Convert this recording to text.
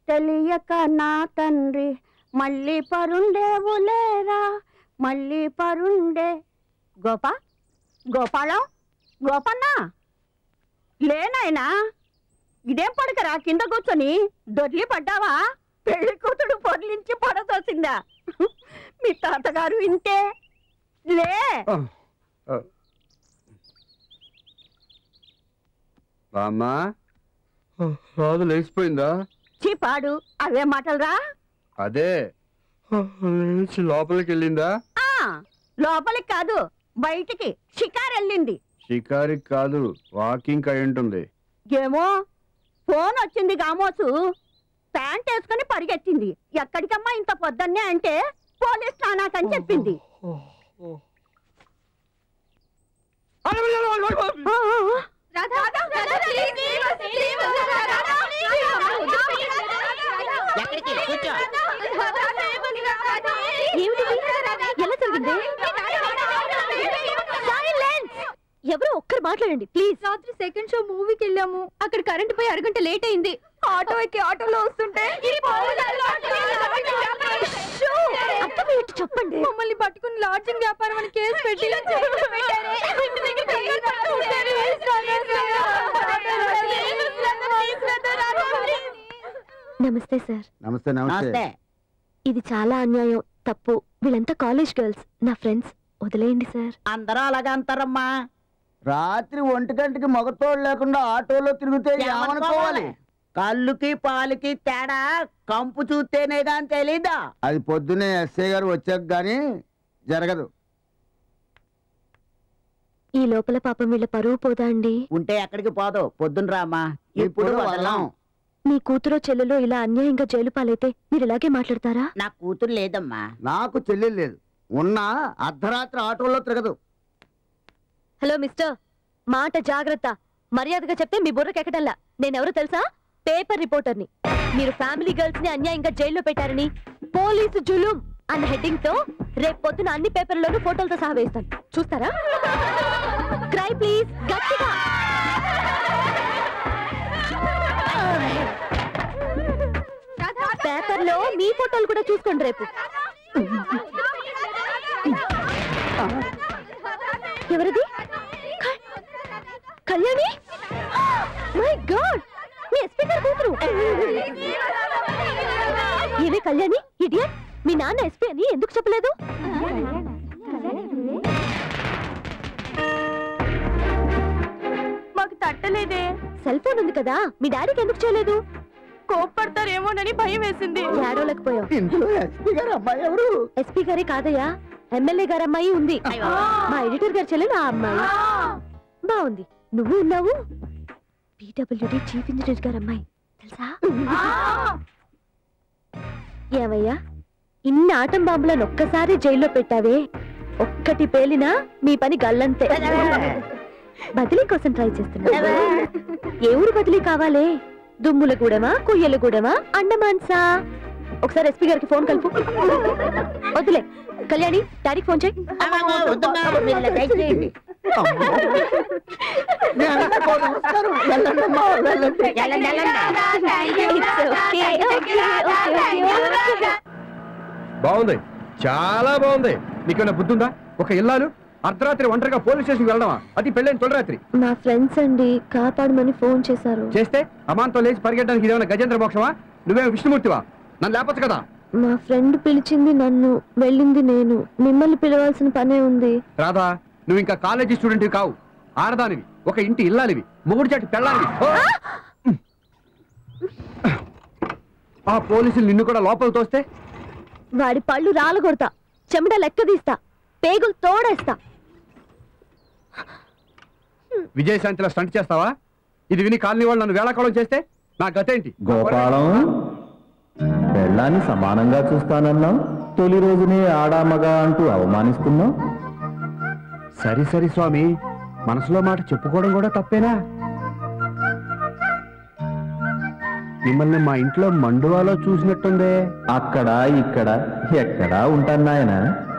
తెలియక నా తండ్రి మళ్ళీ పరుండేవులేరా మళ్ళీ పరుండే గోపా గోపాలం గోపన్న లేనాయనా ఇదేం పడకరా కింద కూర్చొని దొర్లి పడ్డావా పెళ్లి కూతుడు పొర్లించి పడతోసిందా మీ తాతగారు ఇంతే లే బామ్మా రాదు లేచిపోయిందా చీపాడు అవే మాటలరా అదే లేచి లోపలికి వెళ్ళిందా ఆ, లోపలికి కాదు బయటికి షికారు వెళ్ళింది షికారికి కాదు వాకింగ్ అయి ఉంటుంది ఏమో ఫోన్ వచ్చింది గామోసు ప్యాంట్ వేసుకుని పరిగెత్తింది ఎక్కడికమ్మా ఇంత పొద్దున్నే అంటే పోలీస్ స్టానాకని చెప్పింది ఆ, ఆ, ఆ. ఎక్కడికి కూర్చో ఎలా జరిగింది ఎవరో ఒక్కరు మాట్లాడండి ప్లీజ్ రాత్రి సెకండ్ షో మూవీకి వెళ్ళాము అక్కడ కరెంట్ పోయి అరగంట లేట్ అయింది ఆటో ఎక్కి ఆటోలో వస్తుంటే షో! అర్థమయ్యేట్టు చెప్పండి మమ్మల్ని పట్టుకుని లాడ్జింగ్ వ్యాపారం అని కేసు పెట్టి జైల్లో పెట్టారే. నమస్తే సార్ నమస్తే నమస్తే ఇది చాలా అన్యాయం తప్పు వీళ్ళంతా కాలేజ్ గర్ల్స్ నా ఫ్రెండ్స్ వదిలేయండి సార్ అందరూ అలాగే అంటారమ్మా రాత్రి ఒంటి గంటకి మగతోడు లేకుండా ఆటోలో తిరిగితే ఏమనుకోవాలి కళ్ళుకి పాలుకి తేడా కంపు చూస్తేనే కానీ తెలీదా అది పొద్దునే ఎస్ఐ గారు వచ్చాక గాని జరగదు ఈ లోపల పాపం వీళ్ళ పరువు పోదా అండి ఉంటే ఎక్కడికి పోదు పొద్దున రామ్మా ఇప్పుడు వదలం మీ కూతురో చెల్లెలో ఇలా అన్యాయంగా జైలు పాలైతే మీరు ఇలాగే మాట్లాడతారా నా కూతురు లేదమ్మా నాకు చెల్లెలు లేదు ఉన్నా అర్ధరాత్రి ఆటోలో తిరగదు హలో మిస్టర్ మాట జాగ్రత్త మర్యాదగా చెప్తే మీ బుర్రకెక్కటల్లా నేనెవరో తెలుసా పేపర్ రిపోర్టర్ని మీరు ఫ్యామిలీ గర్ల్స్ ని అన్యాయంగా జైల్లో పెట్టారని పోలీసు జులుం అన్న హెడ్డింగ్ తో రేపు పొద్దున అన్ని పేపర్లలోనూ ఫోటోలతో సహా వేస్తాను చూస్తారా క్రై ప్లీజ్ గట్టిగా పేపర్లో మీ ఫోటోలు కూడా చూసుకోండి రేపు ఎవరిది క- కళ్యాణి మై గాడ్ మీ ఎస్పీ గారి కూతురు ఏమే కళ్యాణి ఇడియట్ మీ నాన్న ఎస్పీ అని ఎందుకు చెప్పలేదు మాకు తట్టలేదే సెల్ ఫోన్ ఉంది కదా మీ డాడీకి ఎందుకు చేయలేదు కోప్పడతారేమోనని భయం వేసింది ఏడవలేకపోయావు ఇంట్లో ఎస్పీ గారు అమ్మాయి ఎవరు ఎస్పీ గారే కాదయ్యా ఎమ్మెల్యే గారి అమ్మాయి ఉంది మా ఎడిటర్ గారి చెల్లెలు ఆ అమ్మాయి బాగుంది నువ్వు ఉన్నావు పీడబ్ల్యూడి చీఫ్ ఇంజనీర్ గారి అమ్మాయి తెలుసా ఏమయ్యా ఇన్ని ఆటం బాంబులను ఒక్కసారి జైల్లో పెట్టావే ఒక్కటి పేలినా మీ పని గల్లంతే బదిలీ కోసం ట్రై చేస్తున్నా ఏ ఊరు బదిలీ కావాలే దుమ్ములగూడెమా కుయ్యలగూడెమా అండమాన్సా ఒకసారి ఎస్పీ గారికి ఫోన్ కలుపు వద్దులే కళ్యాణి డాడీకి ఫోన్ చేయి అమ్మమ్మ, వద్దమ్మా, మీరు ఇలా దయచేయండి. మీ అన్నకు నమస్కారం వెళ్ళండి అమ్మా, వెళ్ళండి వెళ్ళండి, వెళ్ళండి. It's okay, okay, okay, okay, okay. బాగుంది చాలా బాగుంది నీకేమైనా బుద్ధి ఉందా ఒక ఇల్లాలు అర్ధరాత్రి ఒంటరిగా పోలీస్ స్టేషన్ వెళ్ళడమా అది పెళ్ళైన తొలరాత్రి మా ఫ్రెండ్స్ అండి కాపాడమని ఫోన్ చేశారు చేస్తే అమాంతో లేచి పరిగెట్టడానికి ఇదేమైనా గజేంద్ర మోక్షమా నువ్వేమో విష్ణుమూర్తివా నన్ను లేపచ్చు కదా మా ఫ్రెండ్ పిలిచింది నన్ను వెళ్ళింది నేను మిమ్మల్ని పిలవాల్సిన పనే ఉంది రాధా నువ్వు ఇంకా కాలేజీ స్టూడెంట్ కావు ఆడదానివి ఒక ఇంటి ఇల్లాలివి మొగుడు చాటి పెళ్ళాలివి ఓ! ఆ పోలీసులు నిన్ను కూడా లోపల తోస్తే వాడి పళ్ళు రాలగొడతా చెమట లెక్క తీస్తా పేగులు తోడేస్తా విజయశాంతిలో స్టంట్ చేస్తావా ఇది విని కాలనీ వాళ్ళు నన్ను వేళాకోళం చేస్తే నా గతేంటి గోపాలం పెళ్ళాన్ని సమానంగా చూస్తానన్నావు తొలి రోజునే ఆడామగ అంటూ అవమానిస్తున్నావు సరి సరి స్వామి మనసులో మాట చెప్పుకోవడం కూడా తప్పేనా మిమ్మల్ని మా ఇంట్లో మండువాలో చూసినట్టుందే అక్కడ ఇక్కడ ఎక్కడా ఉంటాను నాయన